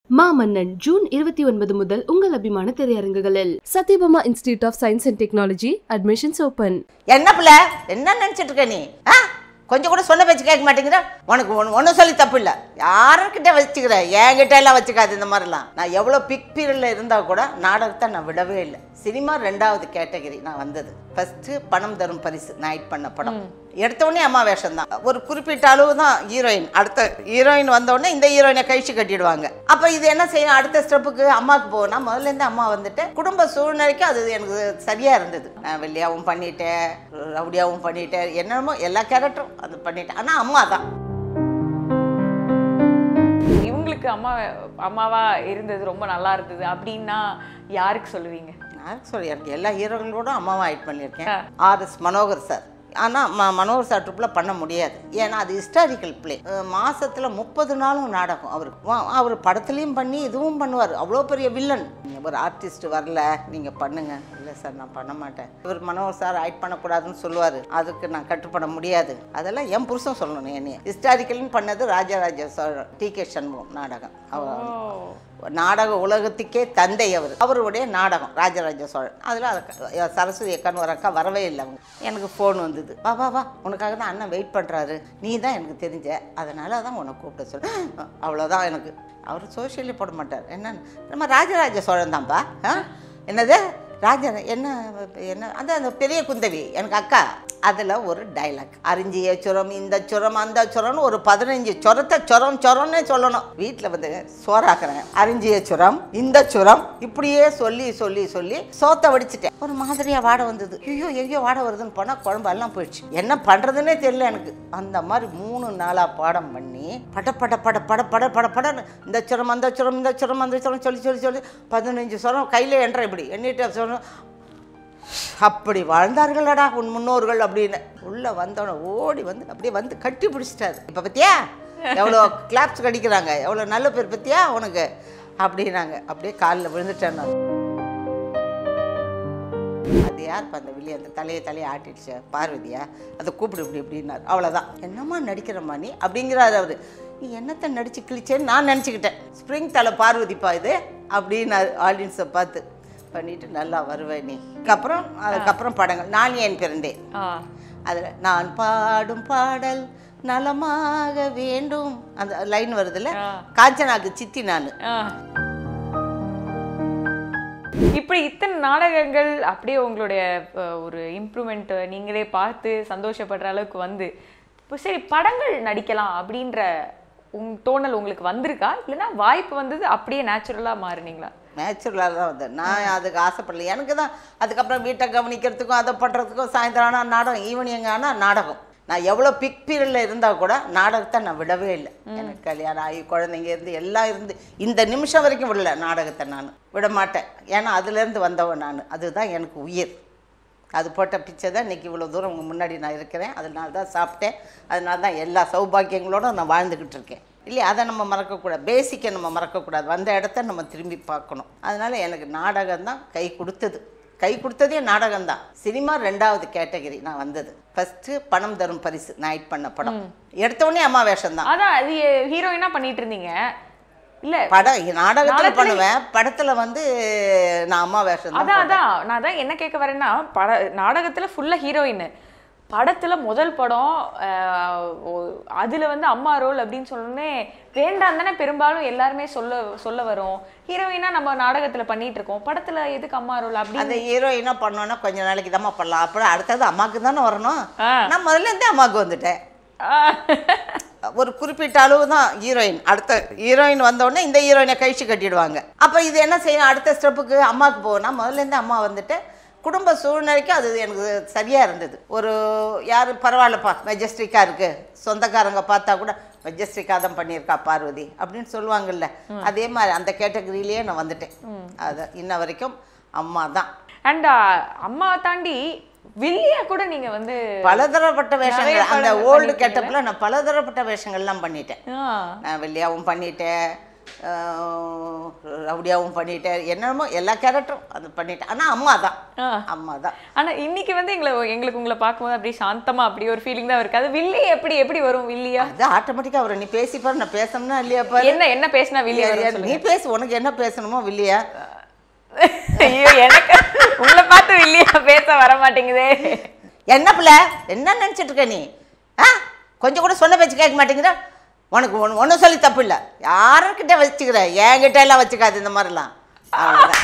மாமன்னன் June இருபத்தி ஒன்பது முதல் உங்கள் அபிமான திரையரங்குகளில் Sathyabama institute of science and technology admissions open என்ன பிள்ளை என்ன நினச்சிட்டு இருக்க நீ ஆ கொஞ்சம் கூட சொன்ன பேச்சு கேட்க மாட்டேங்கிற உனக்கு ஒன்று ஒன்றும் சொல்லி தப்பு இல்லை யாருக்கிட்ட வச்சுக்கிற என்கிட்ட எல்லாம் வச்சுக்காது இந்த மாதிரிலாம் நான் எவ்வளோ பிக் பீரியடில் இருந்தால் கூட நாடகத்தை நான் விடவே இல்லை சினிமா ரெண்டாவது கேட்டகரி நான் வந்தது ஃபஸ்ட்டு பணம் தரும் பரிசு நைட் பண்ண படம் எடுத்த உடனே அம்மா வேஷம் தான் ஒரு குறிப்பிட்ட அளவு தான் ஹீரோயின் அடுத்த ஹீரோயின் வந்த உடனே இந்த ஹீரோயினை கழிச்சு கட்டிடுவாங்க அப்போ இது என்ன செய்யும் அடுத்த ஸ்டெப்புக்கு அம்மாவுக்கு போகணும் முதல்ல இருந்து அம்மா வந்துட்டு குடும்ப சூழ்நிலைக்கு அது எனக்கு சரியா இருந்தது நான் வெள்ளையாவும் பண்ணிட்டேன் ரவுடியாவும் பண்ணிட்டேன் என்னமோ எல்லா கேரக்டரும் அது பண்ணிட்டேன் ஆனால் அம்மா தான் இவங்களுக்கு அம்மா அம்மாவா இருந்தது ரொம்ப நல்லா இருந்தது அப்படின்னா யாருக்கு சொல்லுவீங்க நான் சொல்லி எனக்கு எல்லா ஹீரோகளோடும் அம்மாவும் ஆக்ட் பண்ணியிருக்கேன் ஆர்எஸ் மனோகர் சார் ஆனால் ம மனோகர் சார் ட்ரிப்பில் பண்ண முடியாது ஏன்னா அது ஹிஸ்டாரிக்கல் பிளே மாதத்தில் முப்பது நாளும் நாடகம் அவருக்கு வா- அவர் படத்துலையும் பண்ணி இதுவும் பண்ணுவார் அவ்வளோ பெரிய வில்லன் நீங்க ஒரு ஆர்டிஸ்ட் வரல நீங்கள் பண்ணுங்க இல்லை சார் நான் பண்ண மாட்டேன் இவர் மனோகர் சார் ஆக்ட் பண்ணக்கூடாதுன்னு சொல்லுவார் அதுக்கு நான் கட்டுப்பட முடியாது அதெல்லாம் என் புருஷன் சொல்லணும் என்னைய ஹிஸ்டாரிக்கல்னு பண்ணது ராஜராஜ சோழன் டி கே சண்முகம் நாடகம் அவர் நாடக உலகத்துக்கே தந்தை அவர் அவருடைய நாடகம் ராஜராஜ சோழன் அதில் சரஸ்வதி அக்கான்னு ஒரு அக்கா வரவே இல்லை அவங்க எனக்கு ஃபோன் வந்தது வா வா வா உனக்காக தான் அண்ணன் வெயிட் பண்ணுறாரு நீ தான் எனக்கு தெரிஞ்ச அதனால தான் உன்னை கூப்பிட சொல்ல அவ்வளோதான் எனக்கு அவர் சோஷியலி போட மாட்டார் என்னன்னு நம்ம ராஜராஜ சோழன் தான்ப்பா ஆ என்னது ராஜ என்ன என்ன அந்த அந்த பெரிய குந்தவி எனக்கு அக்கா அதில் ஒரு டைலாக் அரிஞ்சிய சுரம் இந்த சுரம் அந்த சுரம்னு ஒரு பதினஞ்சு சுரத்தை சுரம் சுரம்னே சொல்லணும் வீட்டில் வந்து சோறாக்குறேன் அரிஞ்சிய சுரம் இந்த சுரம் இப்படியே சொல்லி சொல்லி சொல்லி சோத்தை வடிச்சிட்டேன் ஒரு மாதிரியாக வாடை வந்தது ஐயோ எங்கேயோ வாடை வருதுன்னு போனால் குழம்பு எல்லாம் போயிடுச்சு என்ன பண்ணுறதுன்னே தெரியல எனக்கு அந்த மாதிரி மூணு நாளாக பாடம் பண்ணி பட பட பட பட பட பட படன்னு இந்த சுரம் அந்த சுரம் இந்த சுரம் அந்த சுரம் சொல்லி சொல்லி சொல்லி பதினஞ்சு சுரம் கையில் என்ற இப்படி எண்ணிட்டு சொல்லணும் அப்படி வாழ்ந்தார்களடா உன் முன்னோர்கள் அப்படின்னு உள்ளே வந்தோடனே ஓடி வந்து அப்படியே வந்து கட்டி பிடிச்சிட்டாரு இப்போ பத்தியா எவ்வளோ கிளாப்ஸ் கடிக்கிறாங்க எவ்வளோ நல்ல பேர் பத்தியா உனக்கு அப்படின்னாங்க அப்படியே காலில் விழுந்துட்டேன் நான் அது யார் அந்த வெளியே அந்த தலையை தலையை ஆட்டிடுச்சு பார்வதியா அதை கூப்பிடு இப்படி இப்படின்னாரு அவ்வளோதான் என்னம்மா நடிக்கிறம்மா நீ அப்படிங்கிறாரு அவர் நீ என்னத்தை நடிச்சு கிழிச்சேன்னு நான் நினச்சிக்கிட்டேன் ஸ்ப்ரிங் தலை பார்வதிப்பா இது அப்படின்னாரு ஆடியன்ஸை பார்த்து பண்ணிட்டு நல்லா வருவேன் நீ அதுக்கப்புறம் அதுக்கப்புறம் படங்கள் நான் ஏன் பிறந்தேன் ஆ அதில் நான் பாடும் பாடல் நலமாக வேண்டும் அந்த லைன் வருதுல்ல ஆ. காஞ்சனாக்கு சித்தி நான் ஆ. இப்படி இத்தனை நாடகங்கள் அப்படியே உங்களுடைய அஹ், ஒரு இம்ப்ரூவ்மெண்ட் நீங்களே பார்த்து சந்தோஷப்படுற அளவுக்கு வந்து இப்போ சரி படங்கள் நடிக்கலாம் அப்படின்ற உங் தோணல் உங்களுக்கு வந்திருக்கா இல்லைன்னா வாய்ப்பு வந்தது அப்படியே நேச்சுரலா மாறுனீங்களா நேச்சுரலாக தான் வந்தேன் நான் அதுக்கு ஆசைப்படல எனக்கு தான் அதுக்கப்புறம் வீட்டை கவனிக்கிறதுக்கும் அதை பண்ணுறதுக்கும் சாயந்தரம் ஆனால் நாடகம் ஈவினிங் ஆனால் நாடகம் நான் எவ்வளோ பிக் பீரியடில் இருந்தால் கூட நாடகத்தை நான் விடவே இல்லை எனக்கு கல்யாணம் ஆகி குழந்தைங்க இருந்து எல்லாம் இருந்து இந்த நிமிஷம் வரைக்கும் விடல நாடகத்தை நான் விட மாட்டேன் ஏன்னா அதுலேருந்து வந்தவன் நான் அதுதான் எனக்கு உயிர் அது போட்ட பிச்சை தான் இன்றைக்கி இவ்வளோ தூரம் உங்கள் முன்னாடி நான் இருக்கிறேன் அதனால தான் சாப்பிட்டேன் அதனால தான் எல்லா சௌபாக்கியங்களோடும் நான் வாழ்ந்துக்கிட்டு இருக்கேன் இல்லையா அதை நம்ம மறக்கக்கூடாது பேசிக்கை நம்ம மறக்கக்கூடாது வந்த இடத்த நம்ம திரும்பி பார்க்கணும் அதனால எனக்கு நாடகம் தான் கை கொடுத்தது கை கொடுத்ததே நாடகம் தான் சினிமா ரெண்டாவது கேட்டகரி நான் வந்தது ஃபஸ்ட்டு பணம் தரும் பரிசு நைட் பண்ண படம் எடுத்த உடனே அம்மா வேஷம் தான் அதான் அது ஹீரோயினா பண்ணிட்டு இருந்தீங்க இல்ல படம் நாடகத்தில் நாடகத்துல- பண்ணுவேன் படத்தில் வந்து நான் அம்மா வேஷம் தான் அதான் அதான் நான் தான் என்ன கேட்க வரேன்னா பட நாடகத்துல ஃபுல்லா ஹீரோயின் படத்துல முதல் படம் ஆஹ், ஓ- அதுல வந்து அம்மா ரோல் அப்படின்னு சொன்னோடனே வேண்டாம் தானே பெரும்பாலும் எல்லாருமே சொல்ல சொல்ல வரும் ஹீரோயினா நம்ம நாடகத்துல பண்ணிட்டு இருக்கோம் படத்துல எதுக்கு அம்மா ரோல் அந்த அப்படின்னு ஹீரோயினா பண்ணோன்னா கொஞ்ச நாளைக்கு தாம்மா பண்ணலாம் அப்புறம் அடுத்தது அம்மாவுக்கு தானே வரணும் ஆ. நான் முதல்ல இருந்தே அம்மாவுக்கு வந்துட்டேன் ஒரு குறிப்பிட்ட அளவு தான் ஹீரோயின் அடுத்த ஹீரோயின் வந்தோடனே இந்த ஹீரோயினை கழிச்சு கட்டிடுவாங்க அப்போ இது என்ன செய்யும் அடுத்த ஸ்டெப்புக்கு அம்மாவுக்கு போகணும் முதல்ல இருந்து அம்மா வந்துட்டு குடும்ப சூழ்நிலைக்கு அது எனக்கு சரியாக இருந்தது ஒரு யார் பரவாயில்லப்பா மெஜஸ்டிக்காக இருக்குது சொந்தக்காரங்க பார்த்தா கூட மெஜஸ்டிக்காக தான் பண்ணியிருக்கா பார்வதி அப்படின்னு சொல்லுவாங்கல்ல அதே மாதிரி அந்த கேட்டகரியிலேயே நான் வந்துட்டேன் அது இன்ன வரைக்கும் அம்மா தான் அண்ட் அம்மா தாண்டி வில்லியா கூட நீங்க வந்து பலதரப்பட்ட நிறைய வேஷங்கள் அந்த படங்கள் ஓல்டு பண்ணிருக்கீங்கல்ல? கெட்டப்பில் நான் பலதரப்பட்ட வேஷங்கள்லாம் பண்ணிட்டேன் ஆ, நான் வெள்ளையாவும் பண்ணிட்டேன் ஆஹ் ரவுடியாகவும் பண்ணிட்டேன் என்னமோ எல்லா கேரக்டரும் அது பண்ணிட்டேன் ஆனால் அம்மா தான் ஆ. அம்மா தான் ஆனா இன்னைக்கு வந்து எங்களை எங்களுக்கு உங்களை பார்க்கும்போது அப்படியே சாந்தமா அப்படி ஒரு ஃபீலிங் தான் இருக்கு அது வில்லி எப்படி எப்படி வரும் வில்லியா அது ஆட்டோமேட்டிக்காக அவரை நீ பேசி பாரு நான் பேசணும்னா இல்லையா பாரு என்ன என்ன பேசினா வில்லி வரும் நீ பேசு உனக்கு என்ன பேசணுமோ இல்லையா ஐயோ எனக்கு உங்களை பார்த்து வில்லியா பேச வர மாட்டேங்குதே என்ன பிள்ளை என்ன நினச்சிட்டு இருக்க நீ ஆ கொஞ்சம் கூட சொன்ன பேச்சு கேட்க மாட்டேங்கிற உனக்கு ஒன்று ஒன்றும் சொல்லி தப்பு இல்லை யாருக்கிட்ட வச்சுக்கிற என்கிட்ட எல்லாம் வச்சுக்காது இந்த மாதிரிலாம் அவ்வளோதான்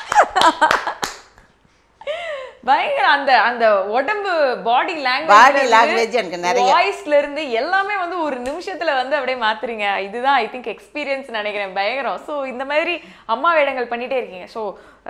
பயங்கர அந்த அந்த உடம்பு பாடி Body language எனக்கு நிறைய. வாய்ஸ்ல இருந்து எல்லாமே வந்து ஒரு நிமிஷத்துல வந்து அப்படியே மாத்துறீங்க இதுதான் ஐ திங்க் எக்ஸ்பீரியன்ஸ் நினைக்கிறேன் பயங்கரம் ஸோ இந்த மாதிரி அம்மா வேடங்கள் பண்ணிட்டே இருக்கீங்க ஸோ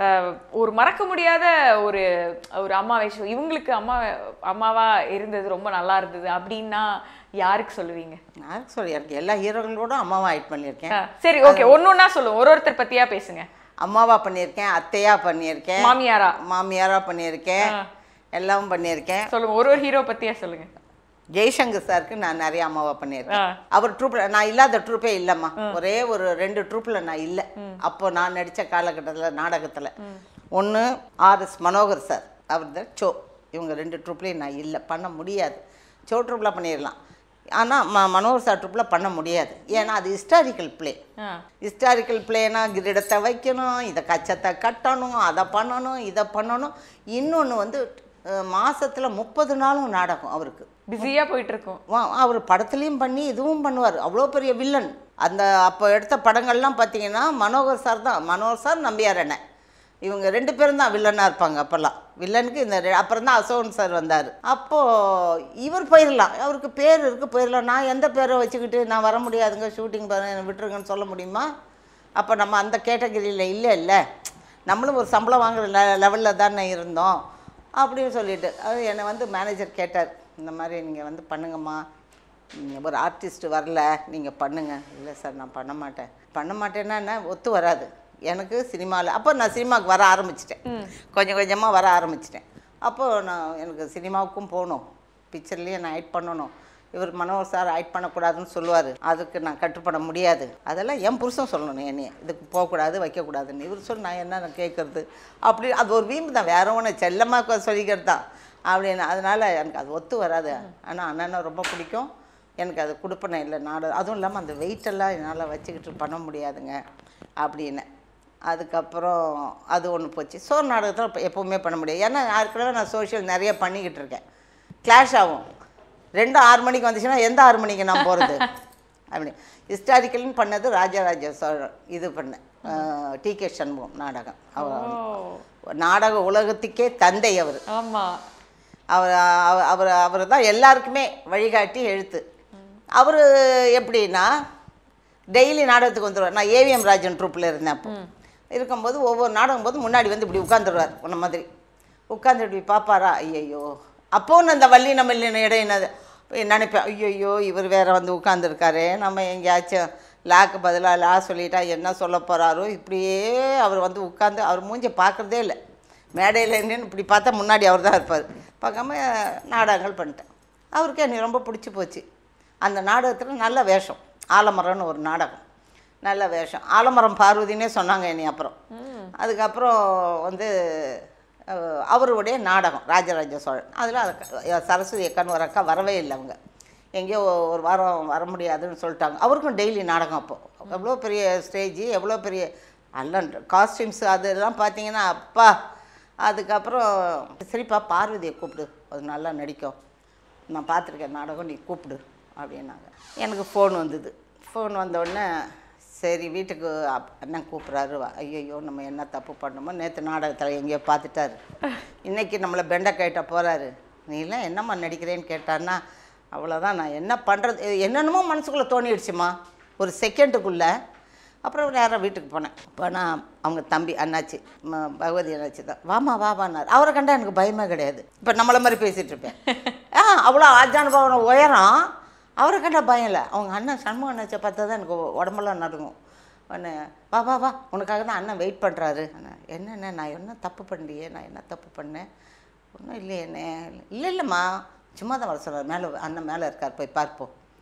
ஒரு மறக்க முடியாத ஒரு ஒரு அம்மா வயசு இவங்களுக்கு அம்மா அம்மாவா இருந்தது ரொம்ப நல்லா இருந்தது அப்படின்னா யாருக்கு சொல்லுவீங்க நான் சொல்லி எனக்கு எல்லா ஹீரோகளோடும் அம்மாவா ஆக்ட் பண்ணியிருக்கேன் ஆ, சரி ஓகே ஒன்னொன்னா சொல்லுங்க ஒரு ஒருத்தர் பத்தியா பேசுங்க அம்மாவா பண்ணியிருக்கேன் அத்தையா பண்ணியிருக்கேன் மாமியாரா மாமியாரா பண்ணியிருக்கேன் எல்லாம் பண்ணியிருக்கேன் சொல்லுங்க ஒரு ஒரு ஹீரோ பத்தியா சொல்லுங்க ஜெய்சங்கர் சாருக்கு நான் நிறைய அம்மாவா பண்ணியிருக்கேன் ஆ. அவர் ட்ரூப்ல நான் இல்லாத ட்ரூப்பே இல்லைம்மா ஒரே ஒரு ரெண்டு ட்ரூப்ல நான் இல்லை அப்போ நான் நடித்த காலகட்டத்தில் நாடகத்தில் ஒன்று ஆர்எஸ் மனோகர் சார் அவர் தான் சோ இவங்க ரெண்டு ட்ரூப்லேயும் நான் இல்லை பண்ண முடியாது சோ ட்ரூப்பில் பண்ணிடலாம் ஆனால் ம மனோகர் சார் ட்ரூப்பில் பண்ண முடியாது ஏன்னா அது ஹிஸ்டாரிக்கல் ப்ளே ஆ ஹிஸ்டாரிக்கல் பிளேனா கிரீடத்தை வைக்கணும் இதை கச்சத்தை கட்டணும் அதை பண்ணணும் இதை பண்ணணும் இன்னொன்று வந்து மாதத்தில் முப்பது நாளும் நாடகம் அவருக்கு பிஸியா போயிட்டு இருக்கும் வா- அவர் படத்துலையும் பண்ணி இதுவும் பண்ணுவார் அவ்வளோ பெரிய வில்லன் அந்த அப்போ எடுத்த படங்கள்லாம் பார்த்தீங்கன்னா மனோகர் சார் தான் மனோகர் சார் நம்பியார் அண்ணன் இவங்க ரெண்டு பேரும் தான் வில்லனாக இருப்பாங்க அப்போல்லாம் வில்லனுக்கு இந்த ரெ- அப்புறம் தான் அசோகன் சார் வந்தார் அப்போது இவர் போயிடலாம் அவருக்கு பேர் இருக்குது போயிடலாம் நான் எந்த பேரை வச்சுக்கிட்டு நான் வர முடியாதுங்க ஷூட்டிங் பண்ண என்னை விட்டுருங்கன்னு சொல்ல முடியுமா அப்போ நம்ம அந்த கேட்டகரியில் இல்லை இல்லை நம்மளும் ஒரு சம்பளம் வாங்குற லெ லெவலில் தானே இருந்தோம் அப்படின்னு சொல்லிட்டு அது என்னை வந்து மேனேஜர் கேட்டார் இந்த மாதிரி நீங்கள் வந்து பண்ணுங்கம்மா நீங்க ஒரு ஆர்டிஸ்ட் வரல நீங்கள் பண்ணுங்க இல்லை சார் நான் பண்ண மாட்டேன் பண்ண மாட்டேன்னா என்ன ஒத்து வராது எனக்கு சினிமாவில் அப்போ நான் சினிமாவுக்கு வர ஆரம்பிச்சிட்டேன் கொஞ்சம் கொஞ்சமாக வர ஆரம்பிச்சிட்டேன் அப்போது நான் எனக்கு சினிமாவுக்கும் போகணும் பிக்சர்லேயே நான் ஆக்ட் பண்ணணும் இவர் மனோகர் சார் ஆக்ட் பண்ணக்கூடாதுன்னு சொல்லுவார் அதுக்கு நான் கட்டுப்பட முடியாது அதெல்லாம் என் புருஷன் சொல்லணும் என்னைய இதுக்கு போகக்கூடாது வைக்கக்கூடாதுன்னு இவர் சொல்லி நான் என்ன கேட்குறது அப்படி அது ஒரு வீம்பு தான் வேற ஒன்று செல்லமாக சொல்லிக்கிறது தான் அப்படின்னு அதனால் எனக்கு அது ஒத்து வராது ஆனால் அண்ணனை ரொம்ப பிடிக்கும் எனக்கு அது கொடுப்பனை இல்லை நாடு அதுவும் இல்லாமல் அந்த வெயிட்டெல்லாம் என்னால் வச்சுக்கிட்டு பண்ண முடியாதுங்க அப்படின்னு அதுக்கப்புறம் அது ஒன்று போச்சு சோர் நாடகத்தில் இப்போ எப்போவுமே பண்ண முடியாது ஏன்னா ஏற்கனவே நான் சோஷியல் நிறைய பண்ணிக்கிட்டு இருக்கேன் கிளாஷ் ஆகும் ரெண்டும் ஆறு மணிக்கு வந்துச்சுன்னா எந்த ஆறு மணிக்கு நான் போகிறது அப்படி ஹிஸ்டாரிக்கல்னு பண்ணது ராஜராஜ சோழன் இது பண்ணேன் டி கே சண்முகம் நாடகம் அவர் நாடக உலகத்துக்கே தந்தை அவர் ஆமா அவர் அவ- அவர் அவர் தான் எல்லாருக்குமே வழிகாட்டி எழுத்து அவர் எப்படின்னா டெய்லி நாடகத்துக்கு வந்துடுவார் நான் ஏவிஎம் ராஜன் ட்ரூப்பில் இருந்தேன் அப்போ இருக்கும்போது ஒவ்வொரு நாடகம் போது முன்னாடி வந்து இப்படி உட்காந்துருவார் உன்ன மாதிரி உட்காந்து இப்படி பார்ப்பாரா ஐயையோ அப்போன்னு அந்த வள்ளி நம்ம இடையினது நினைப்பேன் ஐயையோ இவர் வேற வந்து உட்காந்துருக்காரு நம்ம எங்கேயாச்சும் லாக்கு பதிலாக லா சொல்லிட்டா என்ன சொல்ல போகிறாரோ இப்படியே அவர் வந்து உட்காந்து அவர் மூஞ்ச பார்க்குறதே இல்லை மேடையில் நின்று இப்படி பார்த்தா முன்னாடி அவர் தான் இருப்பார் பார்க்காம நாடகங்கள் பண்ணிட்டேன் அவருக்கு எனக்கு ரொம்ப பிடிச்சி போச்சு அந்த நாடகத்தில் நல்ல வேஷம் ஆலமரம்னு ஒரு நாடகம் நல்ல வேஷம் ஆலமரம் பார்வதினே சொன்னாங்க என்னை அப்புறம் அதுக்கப்புறம் வந்து அஹ், அவருடைய நாடகம் ராஜராஜ சோழன் அதில் அது சரஸ்வதி அக்கான்னு ஒரு அக்கா வரவே இல்லை அவங்க எங்கேயோ ஒரு வாரம் வர முடியாதுன்னு சொல்லிட்டாங்க அவருக்கும் டெய்லி நாடகம் அப்போ எவ்வளோ பெரிய ஸ்டேஜ் எவ்வளோ பெரிய நல்ல காஸ்டியூம்ஸ் அதெல்லாம் பார்த்தீங்கன்னா அப்பா அதுக்கப்புறம் சரிப்பா பார்வதியை கூப்பிடு அது நல்லா நடிக்கும் நான் பார்த்துருக்கேன் நாடகம் நீ கூப்பிடு அப்படின்னாங்க எனக்கு ஃபோன் வந்தது ஃபோன் வந்தோடனே சரி வீட்டுக்கு அப்- அண்ணன் கூப்பிட்றாரு ஐயோ நம்ம என்ன தப்பு பண்ணோமோ நேற்று நாடகத்தில் எங்கேயோ பார்த்துட்டாரு இன்னைக்கு நம்மளை பெண்டைக்காயிட்ட போகிறாரு நீலாம் என்னம்மா நடிக்கிறேன்னு கேட்டான்னா அவ்வளோதான் நான் என்ன பண்ணுறது என்னென்னமோ மனசுக்குள்ளே தோணிடுச்சுமா ஒரு செகண்டுக்குள்ளே அப்புறம் நேராக வீட்டுக்கு போனேன் போனால் அவங்க தம்பி அண்ணாச்சி ம- பகவதி அண்ணாச்சி தான் வாமா வாவான்னார் அவரை கண்டா எனக்கு பயமே கிடையாது இப்போ நம்மளை மாதிரி பேசிகிட்டு இருப்பேன் ஆ அவ்வளோ ஆஜான பவன உயரம் அவரை கண்டா பயம் இல்லை அவங்க அண்ணன் சண்முக அண்ணாச்சியை பார்த்தா தான் எனக்கு உ- உடம்பெல்லாம் நடுங்கும் உடனே வா வா வா உனக்காக தான் அண்ணன் வெயிட் பண்ணுறாரு என்னண்ணே நான் என்ன தப்பு பண்ணலையே நான் என்ன தப்பு பண்ணேன் ஒன்றும் இல்லையேண்ணே இல்லை இல்லைம்மா சும்மா தான் வர சொல்கிறார் மேலே அண்ணன் மேலே இருக்கார் போய் பார்ப்போம்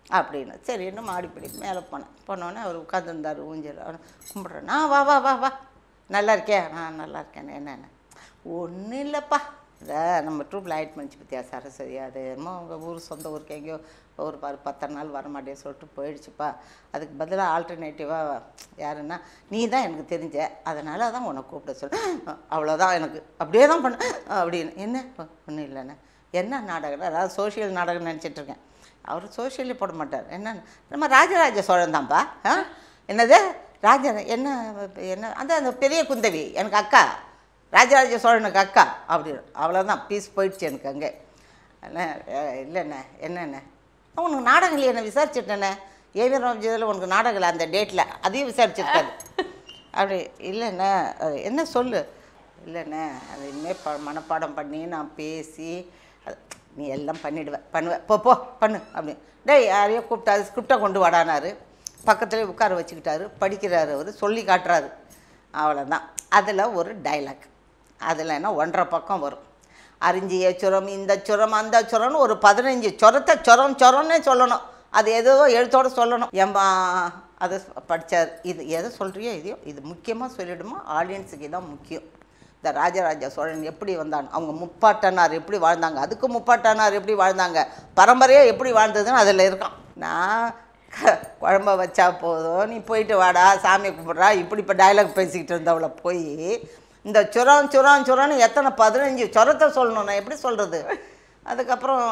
அப்படின்னு சரின்னு மாடிப்படி மேலே போனேன் போனோடனே அவர் உட்காந்துருந்தார் ஊஞ்சல் அவர் கும்பிட்றேன் நான் வா வா வா வா நல்லா இருக்கே நான் நல்லா இருக்கேன் என்னென்ன ஒன்றும் இல்லைப்பா இதை நம்ம ட்ரூப்பில் ஆயிட் பண்ணிச்சு பற்றியா சரஸ்வதி அது என்னமோ உங்கள் ஊர் சொந்த ஊருக்கு எங்கேயோ ஒரு ப பத்தரை நாள் வரமாட்டேன்னு சொல்லிட்டு போயிடுச்சுப்பா அதுக்கு பதிலாக ஆல்டர்னேட்டிவாக யாருன்னா நீ தான் எனக்கு தெரிஞ்ச அதனால தான் உன்னை கூப்பிட சொல்ல அவ்வளோதான் எனக்கு அப்படியே தான் பண்ண அப்படின்னு என்ன ஒன்றும் இல்லைண்ணே என்ன நாடகம் அதாவது சோஷியல் நாடகம் நினச்சிட்டு இருக்கேன் அவர் சோஷியலி போட மாட்டார் என்ன நம்ம ராஜராஜ சோழன் தான்ப்பா ஆ என்னது ராஜ என்ன என்ன அந்த அந்த பெரிய குந்தவி எனக்கு அக்கா ராஜராஜ சோழனுக்கு அக்கா அப்படின்னு அவ்வளோதான் பீஸ் போயிடுச்சு எனக்கு அங்கே அண்ணே அஹ், இல்லைண்ணே என்னண்ணே உனக்கு நாடகம் இல்லையே என்ன விசாரிச்சுட்டேண்ணே ஏவிஎம் ராமஜியில் உனக்கு நாடகம் இல்லை அந்த டேட்டில் அதையும் விசாரிச்சிருக்காரு அப்படி இல்லைண்ணே அது என்ன சொல்லு இல்லைண்ணே அது இனிமேல் ப மனப்பாடம் பண்ணி நான் பேசி அது நீ எல்லாம் பண்ணிடுவ பண்ணுவ போ போ பண்ணு அப்படி டேய் யாரையோ கூப்பிட்டாரு ஸ்கிரிப்டை கொண்டு வாடானாரு பக்கத்துலேயே உட்கார வச்சுக்கிட்டாரு படிக்கிறாரு அவர் சொல்லி காட்டுறாரு அவ்வளோதான் அதில் ஒரு டைலாக் அதில் என்ன ஒன்றரை பக்கம் வரும் அரிஞ்சிய சுரம் இந்த சுரம் அந்த சுரம்னு ஒரு பதினஞ்சு சுரத்தை சுரம் சுரம்னே சொல்லணும் அது ஏதோ எழுத்தோட சொல்லணும் ஏம்பா அதை படித்தார் இது எதை சொல்கிறியோ இதையோ இது முக்கியமாக சொல்லிவிடுமா ஆடியன்ஸுக்கு இதான் முக்கியம் இந்த ராஜராஜ சோழன் எப்படி வந்தான் அவங்க முப்பாட்டனார் எப்படி வாழ்ந்தாங்க அதுக்கு முப்பாட்டனார் எப்படி வாழ்ந்தாங்க பரம்பரையாக எப்படி வாழ்ந்ததுன்னு அதில் இருக்கான் நான் க- குழம்ப வச்சா போதும் நீ போயிட்டு வாடா சாமி கும்பிட்றா இப்படி இப்போ டைலாக் பேசிக்கிட்டு இருந்தவளை போய் இந்த சுரம் சுரம் சுரம்னு எத்தனை பதினஞ்சு சுரத்தை சொல்லணும் நான் எப்படி சொல்கிறது அதுக்கப்புறம்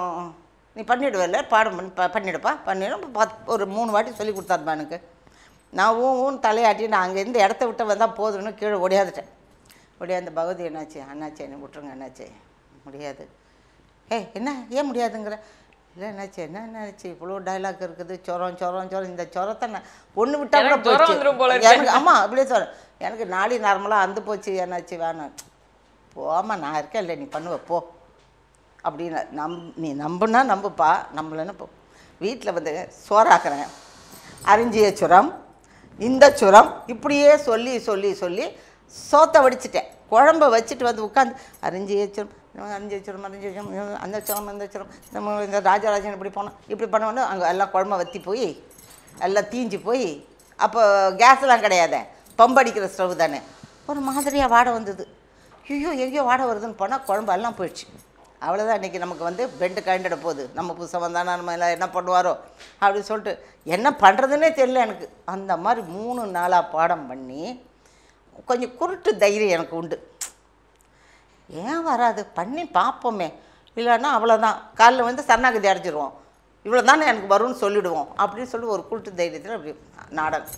நீ பண்ணிடுவல்ல பாடம் பண்ணி ப- பண்ணிடுப்பா பண்ணிடும் பத் ஒரு மூணு வாட்டி சொல்லி கொடுத்தாருப்பா எனக்கு நான் ஊ ஊன்னு தலையாட்டி நான் அங்கேருந்து இடத்த விட்டு வந்தால் போதும்னு கீழே ஓடியாந்துட்டேன் ஓடியாந்து பகவதி என்னாச்சு அண்ணாச்சி என்னை விட்டுருங்க அண்ணாச்சி முடியாது ஏய் என்ன ஏன் முடியாதுங்கிற இல்லை என்னாச்சு என்ன என்னாச்சு இவ்வளோ டைலாக் இருக்குது சொரம் சொரம் சொரம் இந்த சொரத்தை நான் ஒன்று விட்டா கூட எனக்கு ஜுரம் வந்துரும் போல போச்சு இருக்கு. எனக்கு ஆமாம் அப்படியே சொல்கிறேன் எனக்கு நாடி நார்மலாக அந்து போச்சு என்னாச்சு வேணாம் போமா நான் இருக்கேன் இல்லை நீ பண்ணுவ போ அப்படின்னு நம் நீ நம்புனா நம்புப்பா நம்பலன்னு போ வீட்டில் வந்து சோறாக்குறேன் அரிஞ்சிய சுரம் இந்த சுரம் இப்படியே சொல்லி சொல்லி சொல்லி சோத்தை வடிச்சிட்டேன் குழம்ப வச்சுட்டு வந்து உட்காந்து அரிஞ்சிய சுரம் அரிஞ்சிய சுரம் அரிஞ்சிய சுரம் அந்த சுரம் இந்த சுரம் நம்ம இந்த ராஜராஜன் இப்படி போனோம் இப்படி பண்ணோன்னு அங்கே எல்லாம் குழம்ப வற்றி போய் எல்லாம் தீஞ்சு போய் அப்போ கேஸ்லாம் கிடையாதே பம்படிக்கிற ஸ்டவ் தானே ஒரு மாதிரியாக வாடை வந்தது ஐயோ எங்கேயோ வாடை வருதுன்னு போனால் குழம்பு எல்லாம் போயிடுச்சு அவ்வளோதான் இன்றைக்கி நமக்கு வந்து பெண்டு கண்டிட போகுது நம்ம புதுசாக வந்தானா நம்ம எல்லாம் என்ன பண்ணுவாரோ அப்படின்னு சொல்லிட்டு என்ன பண்ணுறதுனே தெரியல எனக்கு அந்த மாதிரி மூணு நாளாக பாடம் பண்ணி கொஞ்சம் குருட்டு தைரியம் எனக்கு உண்டு ஏன் வராது பண்ணி பார்ப்போமே இல்லைன்னா அவ்வளோதான் காலைல வந்து சரணாகதி அடைச்சிருவோம் இவ்வளோ தானே எனக்கு வரும்னு சொல்லிவிடுவோம் அப்படின்னு சொல்லி ஒரு குருட்டு தைரியத்தில் அப்படி நாடகம்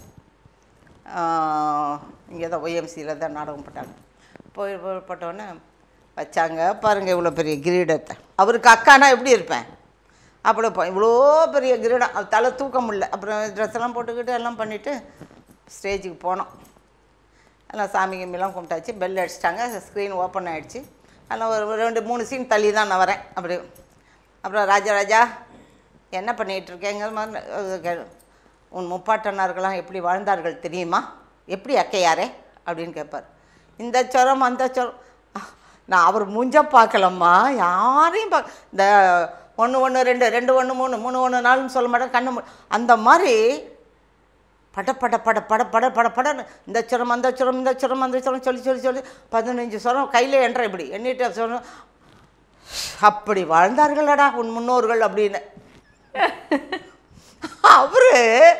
இங்கே தான் ஒய்எம்சியில் தான் நாடகம் போட்டாங்க போய் போய் போட்டோன்னே வச்சாங்க பாருங்கள் இவ்வளோ பெரிய கிரீடத்தை அவருக்கு அக்கானா எப்படி இருப்பேன் அப்படி இப்போ இவ்வளோ பெரிய கிரீடம் அது தலை தூக்க முடியல அப்புறம் ட்ரெஸ் எல்லாம் போட்டுக்கிட்டு எல்லாம் பண்ணிவிட்டு ஸ்டேஜுக்கு போனோம் எல்லாம் சாமி கிம்பிலாம் கும்பிட்டாச்சு பெல் அடிச்சிட்டாங்க ஸ்க்ரீன் ஓப்பன் ஆகிடுச்சு அதெல்லாம் ஒரு ரெண்டு மூணு சீன் தள்ளி தான் நான் வரேன் அப்படி அப்புறம் ராஜாராஜா என்ன பண்ணிகிட்டு இருக்கேங்கிற மாதிரி அது கே- உன் முப்பாட்டனார்கள்லாம் எப்படி வாழ்ந்தார்கள் தெரியுமா எப்படி அக்கையாரே அப்படின்னு கேட்பார் இந்த சொரம் அந்த சொரம் அஹ், நான் அவர் மூஞ்ச பார்க்கலம்மா யாரையும் பார்க்க இந்த ஒன்று ஒன்று ரெண்டு ரெண்டு ஒன்று மூணு மூணு ஒன்று நாலுன்னு சொல்ல மாட்டேன் கண்ணு மூ- அந்த மாதிரி பட பட பட பட பட பட படன்னு இந்த சுரம் அந்த சுரம் இந்த சுரம் அந்த சுரம் சொல்லி சொல்லி சொல்லி பதினஞ்சு சுரம் கையில் என்ற இப்படி எண்ணிட்டு சொன்னோம் அப்படி வாழ்ந்தார்களடா உன் முன்னோர்கள் அப்படின்னு அவரு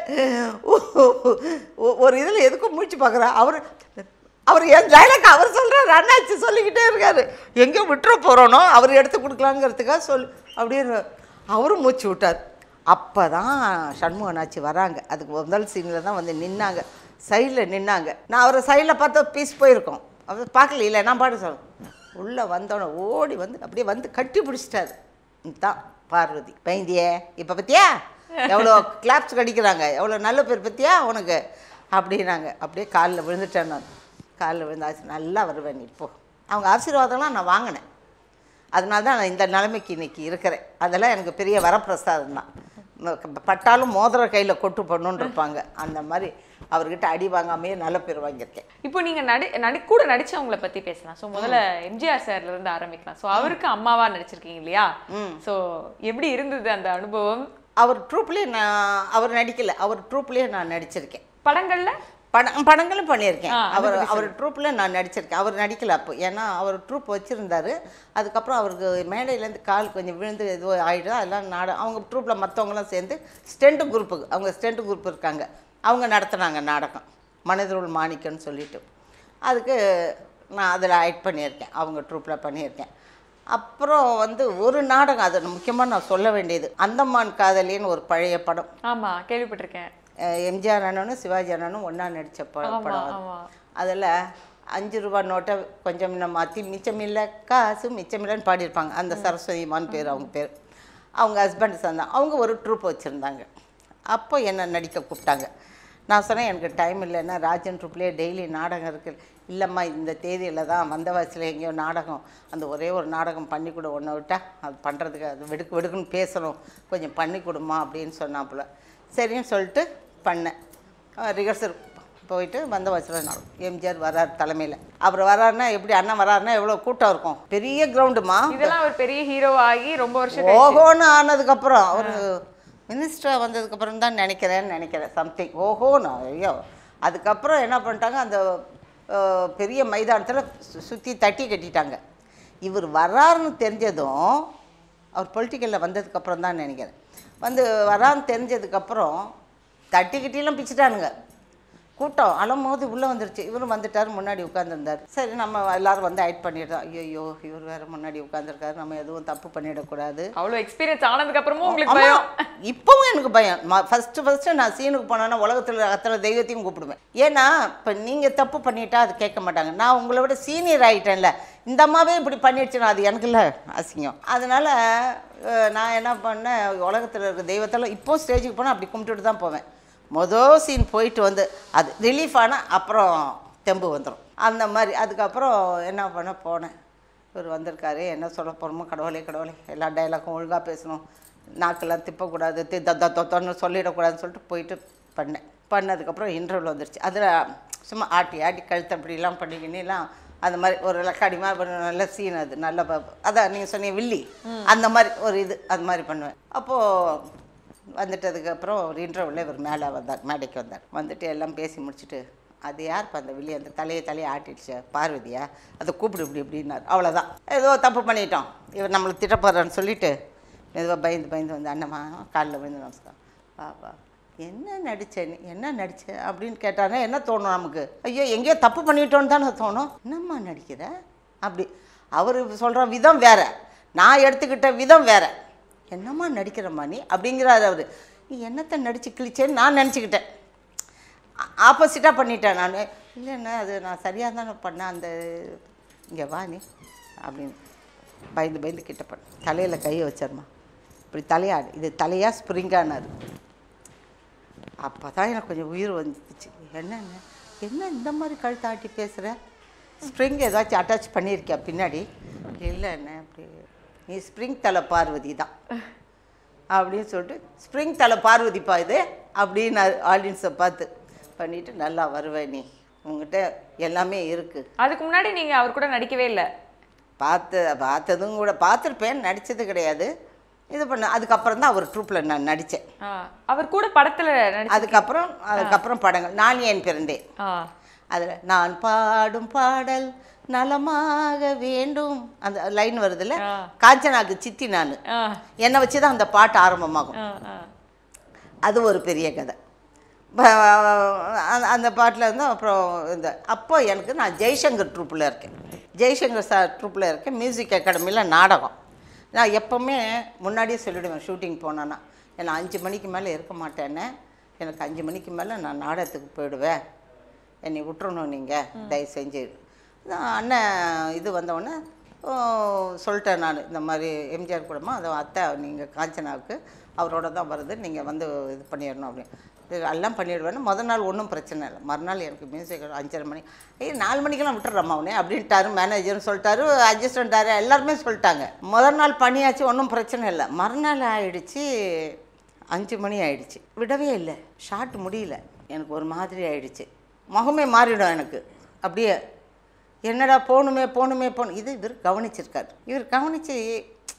ஒ- ஒரு இதில் எதுக்கும் மூச்சு பார்க்குறா அவர் அவர் என் டைலாக் அவர் சொல்கிறார் அண்ணாச்சி சொல்லிக்கிட்டே இருக்காரு எங்கே விட்டுற போகிறோனோ அவர் எடுத்து கொடுக்கலாங்கிறதுக்காக சொல் அப்படின்னு அவரும் மூச்சு விட்டார் அப்போ தான் சண்முகனாச்சி வராங்க அதுக்கு முதல் சீனில் தான் வந்து நின்னாங்க சைடில் நின்னாங்க நான் அவரை சைடில் பார்த்தா பீஸ் போயிருக்கோம் அவர் பார்க்கல இல்லை நான் பாட்டு சொல்ல உள்ளே வந்தோடனே ஓடி வந்து அப்படியே வந்து கட்டி பிடிச்சிட்டாரு தான் பார்வதி பயந்தியே இப்போ பத்தியா எவ்வளோ கிளாப்ஸ் கடிக்கிறாங்க எவ்வளோ நல்ல பேர் பத்தியா உனக்கு அப்படின்னாங்க அப்படியே காலில் விழுந்துட்டேன் நான் காலில் விழுந்தாச்சு நல்லா வருவேன் நீ இப்போ அவங்க ஆசீர்வாதம்லாம் நான் வாங்கினேன் அதனால தான் நான் இந்த நிலைமைக்கு இன்னைக்கு இருக்கிறேன் அதெல்லாம் எனக்கு பெரிய வரப்பிரசாதம் தான் ம- பட்டாலும் மோதிர கையில் கொட்டு பண்ணுன்னு இருப்பாங்க அந்த மாதிரி அவர்கிட்ட அடி வாங்காமையே நல்ல பேர் வாங்கியிருக்கேன் இப்போ நீங்க நடி நடி கூட நடிச்சவங்கள பத்தி பேசலாம் ஸோ முதல்ல எம்ஜிஆர் சார்ல இருந்து ஆரம்பிக்கலாம் ஸோ அவருக்கு அம்மாவா நடிச்சிருக்கீங்க இல்லையா ம். ஸோ எப்படி இருந்தது அந்த அனுபவம் அவர் ட்ரூப்லேயே நான் அவர் நடிக்கல அவர் ட்ரூப்லேயே நான் நடிச்சிருக்கேன் படங்கள்ல படம் படங்களும் பண்ணியிருக்கேன் ஆ, அதை அவர் பத்தி அவர் ட்ரூப்பில் நான் நடிச்சிருக்கேன் அவர் நடிக்கல அப்போ ஏன்னா அவர் ட்ரூப் வச்சுருந்தாரு அதுக்கப்புறம் அவருக்கு மேடையிலேருந்து கால் கொஞ்சம் விழுந்து எதுவோ ஆகிடுது அதெல்லாம் நாட அவங்க ட்ரூப்பில் மற்றவங்களாம் சேர்ந்து ஸ்டெண்ட் குரூப்புக்கு அவங்க ஸ்டெண்ட் குரூப் இருக்காங்க அவங்க நடத்துனாங்க நாடகம் மனிதருள் மாணிக்கம்னு சொல்லிட்டு அதுக்கு நான் அதில் ஆக்ட் பண்ணியிருக்கேன் அவங்க ட்ரூப்பில் பண்ணியிருக்கேன் அப்புறம் வந்து ஒரு நாடகம் அது முக்கியமாக நான் சொல்ல வேண்டியது அந்தமான் காதலின்னு ஒரு பழைய படம் ஆமா கேள்விப்பட்டிருக்கேன் அஹ் எம்ஜிஆர் அண்ணனும் சிவாஜி அண்ணனும் ஒன்றா நடித்த படம் ஆமா படம் அது. ஆமா அதில் அஞ்சு ரூபா நோட்டை கொஞ்சம் இன்னும் மாற்றி மிச்சமில்லை காசு மிச்சமில்லைன்னு பாடியிருப்பாங்க அந்த சரஸ்வதிமான்னு பேர் அவங்க பேர் அவங்க ஹஸ்பண்ட் சேர்ந்தாங்க அவங்க ஒரு ட்ரூப் வச்சுருந்தாங்க அப்போ என்னை நடிக்க கூப்பிட்டாங்க நான் சொன்னேன் எனக்கு டைம் இல்லைன்னா ராஜன் ட்ரூப்லேயே டெய்லி நாடகம் இருக்குது இல்லைம்மா இந்த தேதியில் தான் வந்தவாசியில் எங்கேயோ நாடகம் அந்த ஒரே ஒரு நாடகம் பண்ணி கொடு ஒன்றை விட்டா அது பண்ணுறதுக்கு அது வெடுக்கு வெடுக்குன்னு பேசணும் கொஞ்சம் பண்ணி கொடுமா அப்படின்னு சொன்னாப்புல சரின்னு சொல்லிட்டு பண்ணேன் ரிஹர்சல் போயிட்டு வந்த வச்சுருந்தோம் நாடகம் எம்ஜிஆர் வரார் தலைமையில் அவர் வராருன்னா எப்படி அண்ணன் வராருன்னா எவ்வளோ கூட்டம் இருக்கும் பெரிய கிரவுண்டுமா இதெல்லாம் ஒரு பெரிய ஹீரோ ஆகி ரொம்ப வருஷம் கழிச்சு. ஓஹோன்னு ஆனதுக்கப்புறம் அவர் மினிஸ்டராக வந்ததுக்கப்புறம் தான் நினைக்கிறேன்னு நினைக்கிறேன் சம்திங் ஓஹோன்னு ஐயோ அதுக்கப்புறம் என்ன பண்ணிட்டாங்க அந்த அஹ், பெரிய மைதானத்தில் சுற்றி தட்டி கட்டிட்டாங்க இவர் வர்றாருன்னு தெரிஞ்சதும் அவர் பொலிட்டிக்கலில் வந்ததுக்கப்புறம் தான் நினைக்கிறேன் வந்து வரான்னு தெரிஞ்சதுக்கப்புறம் தட்டி கிட்டிலாம் பிச்சுட்டானுங்க கூட்டம் அலமோது உள்ளே வந்துருச்சு இவரும் வந்துட்டார் முன்னாடி உட்காந்துருந்தார் சரி நம்ம எல்லாரும் வந்து ஆக்ட் பண்ணிட்டோம் ஐயோ இவர் வேற முன்னாடி உட்காந்துருக்காரு நம்ம எதுவும் தப்பு பண்ணிடக்கூடாது அவ்வளவு எக்ஸ்பீரியன்ஸ் ஆனதுக்கு அப்புறமும் உங்களுக்கு ஆமா, பயம் இப்பவும் எனக்கு பயம் ஃபஸ்ட்டு ஃபஸ்ட்டு நான் சீனுக்கு போனேன்னா உலகத்தில் அத்தனை தெய்வத்தையும் கூப்பிடுவேன் ஏன்னா இப்போ நீங்கள் தப்பு பண்ணிட்டா அது கேட்க மாட்டாங்க நான் உங்களை விட சீனியர் ஆகிட்டேன்ல இந்த அம்மாவே இப்படி பண்ணிடுச்சுன்னா அது எனக்கு இல்லை அசிங்கம் அதனால் நான் என்ன பண்ணேன் உலகத்தில் இருக்க தெய்வத்தெல்லாம் இப்போ ஸ்டேஜுக்கு போனால் அப்படி கும்பிட்டுட்டு தான் போவேன் மொதல் சீன் போயிட்டு வந்து அது ரிலீஃப் ஆனால் அப்புறம் தெம்பு வந்துடும் அந்த மாதிரி அதுக்கப்புறம் என்ன பண்ண போனேன் இவர் வந்திருக்காரு என்ன சொல்ல போகிறோமோ கடவுளே கடவுளே எல்லா டைலாக்கும் ஒழுங்காக பேசணும் நாக்கெல்லாம் திப்பக்கூடாது தி த தொத்தன்னு சொல்லிடக்கூடாதுன்னு சொல்லிட்டு போயிட்டு பண்ணேன் பண்ணதுக்கப்புறம் இன்டர்வியூ வந்துருச்சு அதில் சும்மா ஆட்டி ஆட்டி கழுத்து அப்படிலாம் பண்ணிக்கினேலாம் அந்த மாதிரி ஒரு லக்காடிமா நல்ல சீன் அது நல்ல ப- அதான் நீங்கள் சொன்னீங்க வில்லி அந்த மாதிரி ஒரு இது அது மாதிரி பண்ணுவேன் அப்போது வந்துட்டதுக்கப்புறம் ஒரு இன்டர்வியூவில் இவர் மேலே வந்தார் மேடைக்கு வந்தார் வந்துட்டு எல்லாம் பேசி முடிச்சுட்டு அது யார்ப்பா அந்த வில்லி அந்த தலையை தலையை ஆட்டிடுச்சு பார்வதியா அதை கூப்பிடு இப்படி இப்படின்னார் அவ்வளோதான் ஏதோ தப்பு பண்ணிட்டோம் இவர் நம்மளுக்கு திட்டப்படுறான்னு சொல்லிட்டு மெதுவாக பயந்து பயந்து வந்து அண்ணம்மா காலில் விழுந்து நமஸ்காரம் பாப்பா என்ன நடிச்ச நீ என்ன நடிச்ச அப்படின்னு கேட்டானே என்ன தோணும் நமக்கு ஐயோ எங்கேயோ தப்பு பண்ணிட்டோன்னு தானே தோணும் என்னம்மா நடிக்கிற அப்படி அவர் சொல்கிற விதம் வேற நான் எடுத்துக்கிட்ட விதம் வேற என்னம்மா நடிக்கிறம்மா நீ அப்படிங்கிறாரு அவர் நீ என்னத்தை நடிச்சு கிழிச்சேன்னு நான் நினச்சிக்கிட்டேன் ஆப்போசிட்டாக பண்ணிட்டேன் நான் இல்லைண்ணே அது நான் சரியாக தானே பண்ணேன் அந்த இங்கே வா நீ அப்படின்னு பயந்து பயந்து கிட்ட பண்ண தலையில் கையை வச்சாருமா இப்படி தலையாடு இது தலையா ஸ்ப்ரிங்கானாரு அப்போ தான் எனக்கு கொஞ்சம் உயிர் வந்துச்சு என்னென்ன என்ன இந்த மாதிரி கழுத்தை ஆட்டி பேசுகிற ஸ்ப்ரிங் ஏதாச்சும் அட்டாச் பண்ணியிருக்கியா பின்னாடி இல்லை என்ன அப்படி நீ ஸ்ப்ரிங் தலை பார்வதி தான் அப்படின்னு சொல்லிட்டு ஸ்ப்ரிங் தலை பார்வதிப்பா இது அப்படின்னு ஆடியன்ஸை பார்த்து பண்ணிட்டு நல்லா வருவ நீ உங்ககிட்ட எல்லாமே இருக்குது அதுக்கு முன்னாடி நீங்க அவர் கூட நடிக்கவே இல்ல பார்த்து பார்த்ததும் கூட பார்த்துருப்பேன் நடித்தது கிடையாது இது பண்ண அதுக்கப்புறம் தான் அவர் ட்ரூப்பில் நான் நடித்தேன் ஆ, அவர் கூட படத்துல நடி அதுக்கப்புறம் அதுக்கப்புறம் படங்கள் நான் ஏன் பிறந்தேன் ஆ, அதில் நான் பாடும் பாடல் நலமாக வேண்டும் அந்த லைன் வருதுல்ல ஆ. காஞ்சனாக்கு சித்தி நான் ஆ, என்னை வச்சு தான் அந்த பாட்டு ஆரம்பமாகும் ஆ, ஆ. அது ஒரு பெரிய கதை ப- அந்த- அந்த பாட்டில் வந்து அப்புறம் இந்த அப்போ எனக்கு நான் ஜெய்சங்கர் ட்ரூப்பில் இருக்கேன் ஜெய்சங்கர் சார் ட்ரூப்பில் இருக்கேன் மியூசிக் அகாடமியில் நாடகம் நான் எப்போவுமே முன்னாடியே சொல்லிவிடுவேன் ஷூட்டிங் போனேன்னா ஏன்னா அஞ்சு மணிக்கு மேலே இருக்க மாட்டேன்னு எனக்கு அஞ்சு மணிக்கு மேலே நான் நாடகத்துக்கு போயிடுவேன் என்னை விட்டுறணும் நீங்கள் தயவு செஞ்சு நான் அண்ணன் இது வந்தவுடனே ஓ, சொல்லிட்டேன் நான் இந்த மாதிரி எம்ஜிஆர் கூடமா அதை அத்தை நீங்கள் காஞ்சனாவுக்கு அவரோட தான் வருது நீங்கள் வந்து இது பண்ணிடணும் அப்படின்னு இது எல்லாம் பண்ணிடுவேன் முதல் நாள் ஒன்றும் பிரச்சனை இல்லை மறுநாள் எனக்கு மியூசிக் அஞ்சரை மணி ஐயோ நாலு மணிக்கெல்லாம் விட்டுறம்மா அவனே அப்படின்ட்டாரு மேனேஜர்னு சொல்லிட்டாரு அட்ஜஸ்டண்டாரு எல்லாருமே சொல்லிட்டாங்க முதல் நாள் பண்ணியாச்சு ஒன்றும் பிரச்சனை இல்லை மறுநாள் ஆயிடுச்சு அஞ்சு மணி ஆயிடுச்சு விடவே இல்லை ஷார்ட் முடியல எனக்கு ஒரு மாதிரி ஆயிடுச்சு முகமே மாறிடும் எனக்கு அப்படியே என்னடா போகணுமே போகணுமே போகணும் இது இவர் கவனிச்சிருக்காரு இவர் கவனித்து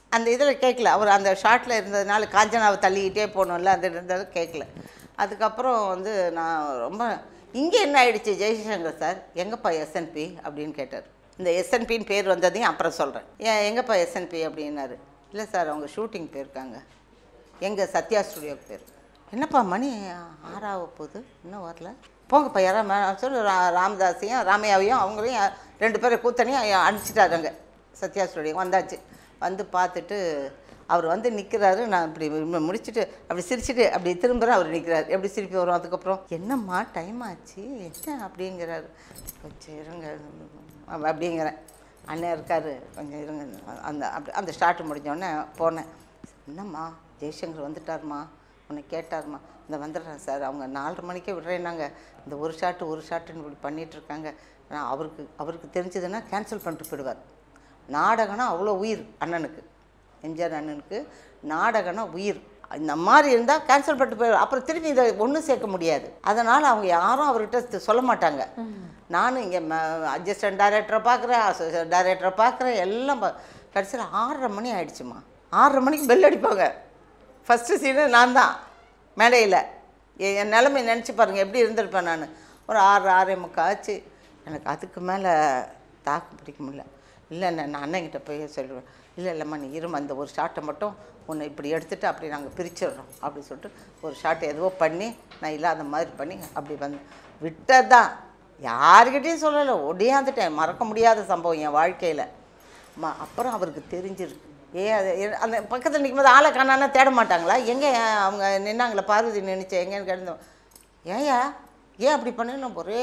அந்த இதில் கேட்கல அவர் அந்த ஷார்ட்டில் இருந்ததுனால காஞ்சனாவை தள்ளிக்கிட்டே போகணும்ல அது இருந்தது கேட்கல அதுக்கப்புறம் வந்து நான் ரொம்ப இங்கே என்ன ஆயிடுச்சு ஜெய்சங்கர் சார் எங்கப்பா எஸ்என்பி அப்படின்னு கேட்டார் இந்த எஸ்என்பின்னு பேர் வந்ததையும் அப்புறம் சொல்கிறேன் ஏன் எங்கப்பா எஸ்என்பி அப்படின்னாரு இல்லை சார் அவங்க ஷூட்டிங் போயிருக்காங்க எங்கள் சத்யா ஸ்டுடியோக்கு பேர் என்னப்பா மணி ஆறாக போகுது இன்னும் வரல போங்கப்பா யாராவது சொல்லி ரா ராமதாஸையும் ராமையாவையும் அவங்களையும் யா- ரெண்டு பேரை கூத்தனையும் அனுப்பிச்சிட்டாருங்க சத்யா ஸ்டுடியோ வந்தாச்சு வந்து பார்த்துட்டு அவர் வந்து நிற்கிறாரு நான் இப்படி மு- முடிச்சுட்டு அப்படி சிரிச்சுட்டு அப்படி திரும்புகிறேன் அவர் நிற்கிறாரு எப்படி சிரிப்பு வரும் அதுக்கப்புறம் என்னம்மா டைம் ஆச்சு என்ன அப்படிங்கிறாரு கொஞ்சம் இருங்க அப்ப- அப்படிங்கிறேன் அண்ணன் இருக்காரு கொஞ்சம் இருங்க அந்த அப்படி அந்த ஸ்டார்ட் முடிஞ்சோடனே போனேன் என்னம்மா ஜெய்சங்கர் வந்துட்டாருமா உன்னை கேட்டாருமா இந்த வந்துடுறேன் சார் அவங்க நாலரை மணிக்கே விடுறேன்னாங்க இந்த ஒரு ஷாட்டு ஒரு ஷாட்டுன்னு இப்படி பண்ணிட்டு இருக்காங்க நான் அவருக்கு அவருக்கு தெரிஞ்சதுன்னா கேன்சல் பண்ணிட்டு போயிடுவார் நாடகம்னா அவ்வளோ உயிர் அண்ணனுக்கு எம்ஜிஆர் அண்ணனுக்கு நாடகம்னா உயிர் இந்த மாதிரி இருந்தால் கேன்சல் பண்ணிட்டு போயிடுவார் அப்புறம் திருப்பி இதை ஒன்றும் சேர்க்க முடியாது அதனால் அவங்க யாரும் அவர்கிட்ட தி- சொல்ல மாட்டாங்க நானும் இங்கே அட்ஜஸ்டன்ட் டைரக்டரை பார்க்குறேன் அசோசியேட் டைரக்டரை பார்க்குறேன் எல்லாம் பா கடைசியில் ஆறரை மணி ஆயிடுச்சுமா ஆறரை மணிக்கு பெல் அடிப்பாங்க ஃபஸ்ட்டு சீனு நான் தான் மேடையில் என் நிலைமை நினச்சி பாருங்கள் எப்படி இருந்திருப்பேன் நான் ஒரு ஆறு ஆறே முக்கால் ஆச்சு எனக்கு அதுக்கு மேலே தாக்கு பிடிக்க முடியல இல்லை நான் அண்ணன்கிட்ட போய் சொல்லுவேன் இல்லை இல்லைம்மா நீ இருமா அந்த ஒரு ஷாட்டை மட்டும் உன்னை இப்படி எடுத்துட்டு அப்படி நாங்கள் பிரிச்சிடுறோம் அப்படி சொல்லிட்டு ஒரு ஷாட் எதுவோ பண்ணி நான் இல்லாத மாதிரி பண்ணி அப்படி வந்து விட்டதான் யாருக்கிட்டேயும் சொல்லலை ஒடியாந்துட்டேன் மறக்க முடியாத சம்பவம் என் வாழ்க்கையில் மா அப்புறம் அவருக்கு தெரிஞ்சிருக்கு ஏ அது எ- அந்த பக்கத்தில் நிற்கும்போது ஆளை காணானா தேட மாட்டாங்களா எங்கே அவங்க நின்னாங்களே பார்வதி நினைச்ச எங்கேன்னு கிடந்தோம் ஏயா ஏன் அப்படி பண்ணுன்னு ஒரே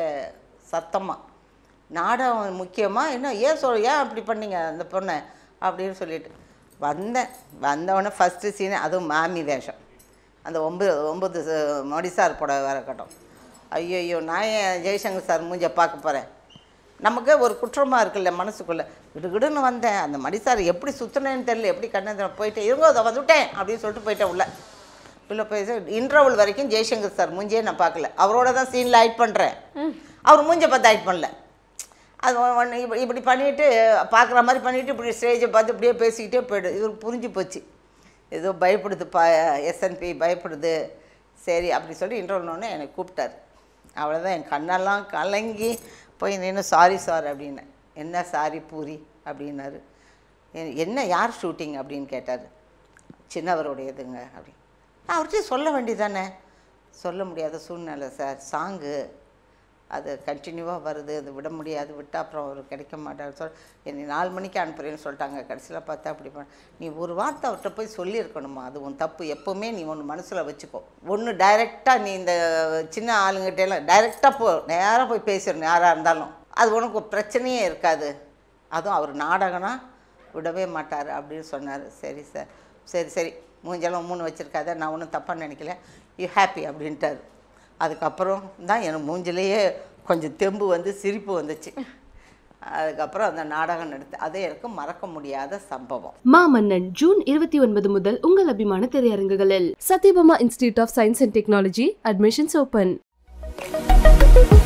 சத்தமாக நாடகம் முக்கியமாக என்ன ஏன் சொல் ஏன் அப்படி பண்ணீங்க அந்த பொண்ணை அப்படின்னு சொல்லிட்டு வந்தேன் வந்தவொடனே ஃபஸ்ட்டு சீனு அதுவும் மாமி வேஷம் அந்த ஒம்பது ஒம்பது மோடி சார் புடவை வேற கட்டும் ஐயோ நான் ஏன் ஜெய்சங்கர் சார் மூஞ்ச பார்க்க போகிறேன் நமக்கு ஒரு குற்றமாக இருக்குல்ல மனசுக்குள்ளே கிடுகிடுன்னு வந்தேன் அந்த மடி சார் எப்படி சுற்றினேன்னு தெரியல எப்படி கண்ணு போயிட்டேன் இருங்கோ அதை வந்துவிட்டேன் அப்படின்னு சொல்லிட்டு போயிட்டேன் உள்ள உள்ள போய் இன்டர்வல் வரைக்கும் ஜெய்சங்கர் சார் மூஞ்சே நான் பார்க்கல அவரோட தான் சீனில் ஆக்ட் பண்ணுறேன் அவர் மூஞ்ச பார்த்து ஆக்ட் பண்ணல அது ஒன்று இப்படி இப்படி பண்ணிட்டு பார்க்குற மாதிரி பண்ணிட்டு இப்படி ஸ்டேஜை பார்த்து இப்படியே பேசிக்கிட்டே போய்டு இவருக்கு புரிஞ்சு போச்சு ஏதோ பயப்படுது பா எஸ்என்பி பயப்படுது சரி அப்படி சொல்லி இன்டர்வல்னோடனே என்னை கூப்பிட்டாரு அவ்வளோதான் என் கண்ணெல்லாம் கலங்கி போய் நின்று சாரி சார் அப்படின்னேன் என்ன சாரி பூரி அப்படின்னாரு எ- என்ன யார் ஷூட்டிங் அப்படின்னு கேட்டார் சின்னவருடையதுங்க அப்படி நான் அவர்கிட்ட சொல்ல வேண்டியதானே சொல்ல முடியாத சூழ்நிலை சார் சாங்கு அது கண்டினியூவாக வருது அது விட முடியாது விட்டால் அப்புறம் அவர் கிடைக்க மாட்டார் சொல் என்னை நாலு மணிக்கு அனுப்புறேன்னு சொல்லிட்டாங்க கடைசியில் பார்த்தா அப்படி பண்ண நீ ஒரு வார்த்தை அவர்கிட்ட போய் சொல்லியிருக்கணுமா அது உன் தப்பு எப்போவுமே நீ ஒன்று மனசில் வச்சுக்கோ ஒன்று டைரெக்டாக நீ இந்த சின்ன ஆளுங்கிட்டேலாம் டைரெக்டாக போ நேராக போய் பேசிடணும் யாராக இருந்தாலும் அது உனக்கு ஒரு பிரச்சனையே இருக்காது அதுவும் அவர் நாடகம்னா விடவே மாட்டார் அப்படின்னு சொன்னார் சரி சார் சரி சரி மூஞ்செல்லாம் மூணு வச்சுருக்காத நான் ஒன்றும் தப்பாக நினைக்கல யூ ஹாப்பி அப்படின்ட்டாரு அதுக்கப்புறம் தான் எனக்கு மூஞ்சிலேயே கொஞ்சம் தெம்பு வந்து சிரிப்பு வந்துச்சு அதுக்கப்புறம் அந்த நாடகம் நடத்து அது எனக்கு மறக்க முடியாத சம்பவம் மாமன்னன் ஜூன் இருபத்தி ஒன்பது முதல் உங்கள் அபிமான திரையரங்குகளில் Sathyabama institute of science and technology admissions open